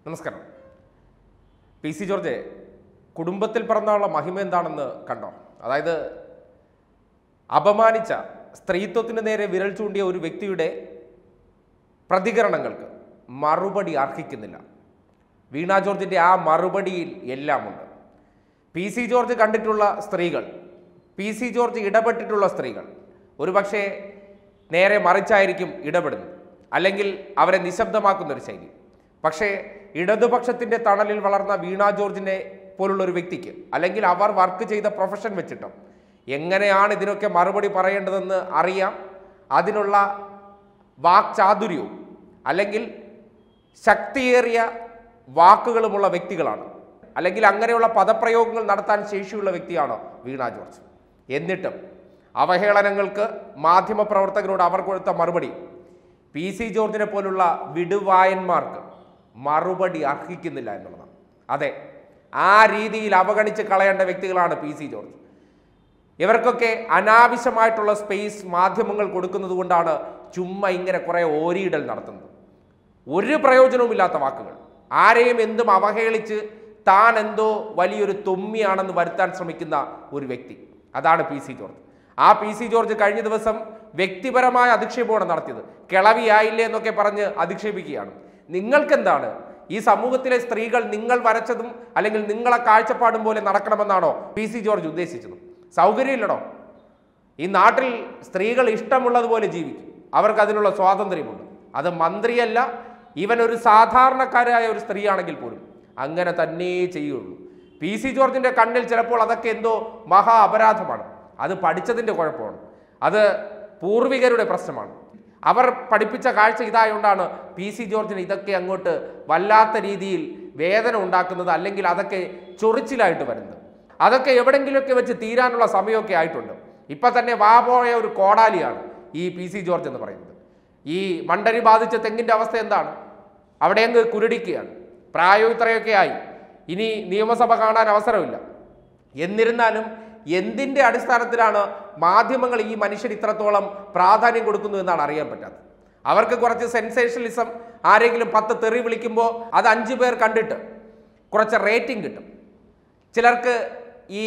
നമസ്കാരം P C George കുടുംബത്തിൽ പിറന്നാളുള്ള മഹിമ എന്താണെന്ന് കണ്ടോ അതായത് അപമാനിച്ച സ്ത്രീത്വത്തിന് നേരെ വിരൽ ചൂണ്ടിയ ഒരു വ്യക്തിയുടെ പ്രതികരണങ്ങൾക്ക് മറുപടി അർഹിക്കുന്നില്ല വീണ ജോർജിൻ്റെ ആ മറുപടിയിൽ എല്ലാമുണ്ട് പി സി ജോർജ് കണ്ടിട്ടുള്ള സ്ത്രീകൾ പി സി ജോർജ് ഇടപെട്ടിട്ടുള്ള സ്ത്രീകൾ ഒരുപക്ഷെ നേരെ മറിച്ചായിരിക്കും ഇടപെടുന്നത് അല്ലെങ്കിൽ അവരെ നിശബ്ദമാക്കുന്ന ഒരു ശൈലി പക്ഷേ ഇടതുപക്ഷത്തിൻ്റെ തണലിൽ വളർന്ന വീണ ജോർജിനെ പോലുള്ള ഒരു വ്യക്തിക്ക് അല്ലെങ്കിൽ അവർ വർക്ക് ചെയ്ത പ്രൊഫഷൻ വെച്ചിട്ടും എങ്ങനെയാണ് ഇതിനൊക്കെ മറുപടി പറയേണ്ടതെന്ന് അറിയാം അതിനുള്ള വാക്ചാതുര്യവും അല്ലെങ്കിൽ ശക്തിയേറിയ വാക്കുകളുമുള്ള വ്യക്തികളാണ് അല്ലെങ്കിൽ അങ്ങനെയുള്ള പദപ്രയോഗങ്ങൾ നടത്താൻ ശേഷിയുള്ള വ്യക്തിയാണ് വീണ ജോർജ് എന്നിട്ടും അവഹേളനങ്ങൾക്ക് മാധ്യമപ്രവർത്തകരോട് അവർ കൊടുത്ത മറുപടി പി സി ജോർജിനെ പോലുള്ള വിടുവായന്മാർക്ക് മറുപടി അർഹിക്കുന്നില്ല എന്നുള്ളതാണ് അതെ ആ രീതിയിൽ അവഗണിച്ച് കളയേണ്ട വ്യക്തികളാണ് പി സി ജോർജ് ഇവർക്കൊക്കെ അനാവശ്യമായിട്ടുള്ള സ്പേസ് മാധ്യമങ്ങൾ കൊടുക്കുന്നത് കൊണ്ടാണ് ചുമ്മാ ഇങ്ങനെ കുറേ ഓരിയിടൽ നടത്തുന്നത് ഒരു പ്രയോജനവുമില്ലാത്ത വാക്കുകൾ ആരെയും എന്തും അവഹേളിച്ച് താൻ എന്തോ വലിയൊരു തൊമ്മിയാണെന്ന് വരുത്താൻ ശ്രമിക്കുന്ന ഒരു വ്യക്തി അതാണ് പി സി ജോർജ് ആ പി സി ജോർജ് കഴിഞ്ഞ ദിവസം വ്യക്തിപരമായ അധിക്ഷേപമാണ് നടത്തിയത് കിളവിയായില്ലേ എന്നൊക്കെ പറഞ്ഞ് അധിക്ഷേപിക്കുകയാണ് നിങ്ങൾക്കെന്താണ് ഈ സമൂഹത്തിലെ സ്ത്രീകൾ നിങ്ങൾ വരച്ചതും അല്ലെങ്കിൽ നിങ്ങളെ കാഴ്ചപ്പാടും പോലെ നടക്കണമെന്നാണോ പി സി ജോർജ് ഉദ്ദേശിച്ചത് സൗകര്യമില്ലടോ ഈ നാട്ടിൽ സ്ത്രീകൾ ഇഷ്ടമുള്ളതുപോലെ ജീവിക്കും അവർക്ക് അതിനുള്ള സ്വാതന്ത്ര്യമുണ്ട് അത് മന്ത്രിയല്ല ഇവൻ ഒരു സാധാരണക്കാരായ ഒരു സ്ത്രീയാണെങ്കിൽ പോലും അങ്ങനെ തന്നെ ചെയ്യുള്ളൂ പി സി ജോർജിന്റെ കണ്ണിൽ ചിലപ്പോൾ അതൊക്കെ എന്തോ മഹാ അപരാധമാണ് അത് പഠിച്ചതിൻ്റെ കുഴപ്പമാണ് അത് പൂർവികരുടെ പ്രശ്നമാണ് അവർ പഠിപ്പിച്ച കാഴ്ച ഇതായതുകൊണ്ടാണ് പി സി ജോർജിന് ഇതൊക്കെ അങ്ങോട്ട് വല്ലാത്ത രീതിയിൽ വേദന ഉണ്ടാക്കുന്നത് അല്ലെങ്കിൽ അതൊക്കെ ചൊറിച്ചിലായിട്ട് വരുന്നത് അതൊക്കെ എവിടെങ്കിലുമൊക്കെ വെച്ച് തീരാനുള്ള സമയമൊക്കെ ആയിട്ടുണ്ട് ഇപ്പം തന്നെ വാപോയ ഒരു കോടാലിയാണ് ഈ പി സി ജോർജ് എന്ന് പറയുന്നത് ഈ മണ്ടരി ബാധിച്ച തെങ്ങിൻ്റെ അവസ്ഥ എന്താണ് അവിടെ അങ്ങ് കുരുടിക്കുകയാണ് പ്രായം ഇത്രയൊക്കെ ആയി ഇനി നിയമസഭ കാണാൻ അവസരമില്ല എന്നിരുന്നാലും എന്തിൻ്റെ അടിസ്ഥാനത്തിലാണ് മാധ്യമങ്ങൾ ഈ മനുഷ്യർ ഇത്രത്തോളം പ്രാധാന്യം കൊടുക്കുന്നു എന്നാണ് അറിയാൻ പറ്റാത്തത് അവർക്ക് കുറച്ച് സെൻസേഷനലിസം ആരെങ്കിലും പത്ത് തെറി വിളിക്കുമ്പോൾ അത് അഞ്ചു പേർ കണ്ടിട്ട് കുറച്ച് റേറ്റിംഗ് കിട്ടും ചിലർക്ക് ഈ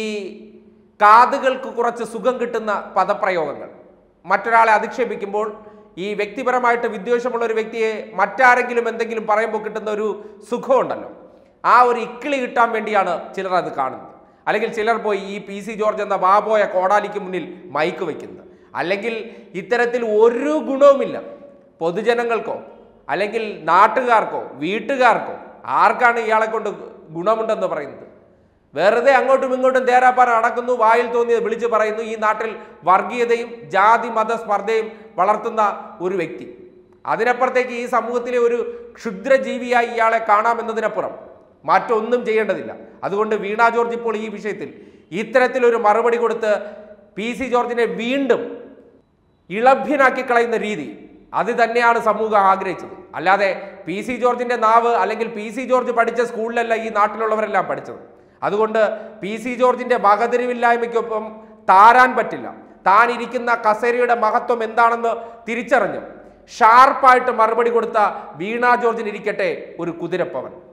കാതുകൾക്ക് കുറച്ച് സുഖം കിട്ടുന്ന പദപ്രയോഗങ്ങൾ മറ്റൊരാളെ അധിക്ഷേപിക്കുമ്പോൾ ഈ വ്യക്തിപരമായിട്ട് വിദ്വേഷമുള്ള ഒരു വ്യക്തിയെ മറ്റാരെങ്കിലും എന്തെങ്കിലും പറയുമ്പോൾ കിട്ടുന്ന ഒരു സുഖമുണ്ടല്ലോ ആ ഒരു ഇക്കിളി കിട്ടാൻ വേണ്ടിയാണ് ചിലർ അത് കാണുന്നത് അല്ലെങ്കിൽ ചിലർ പോയി ഈ പി സി ജോർജ് എന്ന വാപോയ കോടാലിക്ക് മുന്നിൽ മൈക്ക് വയ്ക്കുന്നത് അല്ലെങ്കിൽ ഇത്തരത്തിൽ ഒരു ഗുണവുമില്ല പൊതുജനങ്ങൾക്കോ അല്ലെങ്കിൽ നാട്ടുകാർക്കോ വീട്ടുകാർക്കോ ആർക്കാണ് ഇയാളെ കൊണ്ട് ഗുണമുണ്ടെന്ന് പറയുന്നത് വെറുതെ അങ്ങോട്ടും ഇങ്ങോട്ടും തേരാപ്പാറ അടക്കുന്നു വായിൽ തോന്നിയത് വിളിച്ചു പറയുന്നു ഈ നാട്ടിൽ വർഗീയതയും ജാതി മത സ്പർദ്ധയും വളർത്തുന്ന ഒരു വ്യക്തി അതിനപ്പുറത്തേക്ക് ഈ സമൂഹത്തിലെ ഒരു ക്ഷുദ്രജീവിയായി ഇയാളെ കാണാമെന്നതിനപ്പുറം മറ്റൊന്നും ചെയ്യേണ്ടതില്ല അതുകൊണ്ട് വീണ ജോർജ് ഇപ്പോൾ ഈ വിഷയത്തിൽ ഇത്തരത്തിലൊരു മറുപടി കൊടുത്ത് പി സി ജോർജിനെ വീണ്ടും ഇളഭ്യനാക്കി കളയുന്ന രീതി അത് തന്നെയാണ് സമൂഹം ആഗ്രഹിച്ചത് അല്ലാതെ പി സി ജോർജിന്റെ നാവ് അല്ലെങ്കിൽ പി സി ജോർജ് പഠിച്ച സ്കൂളിലല്ല ഈ നാട്ടിലുള്ളവരെല്ലാം പഠിച്ചത് അതുകൊണ്ട് പി സി ജോർജിന്റെ വകതിരിവില്ലായ്മയ്ക്കൊപ്പം താരാൻ പറ്റില്ല താൻ ഇരിക്കുന്ന കസേരയുടെ മഹത്വം എന്താണെന്ന് തിരിച്ചറിഞ്ഞു ഷാർപ്പായിട്ട് മറുപടി കൊടുത്ത വീണ ജോർജിന് ഇരിക്കട്ടെ ഒരു കുതിരപ്പവൻ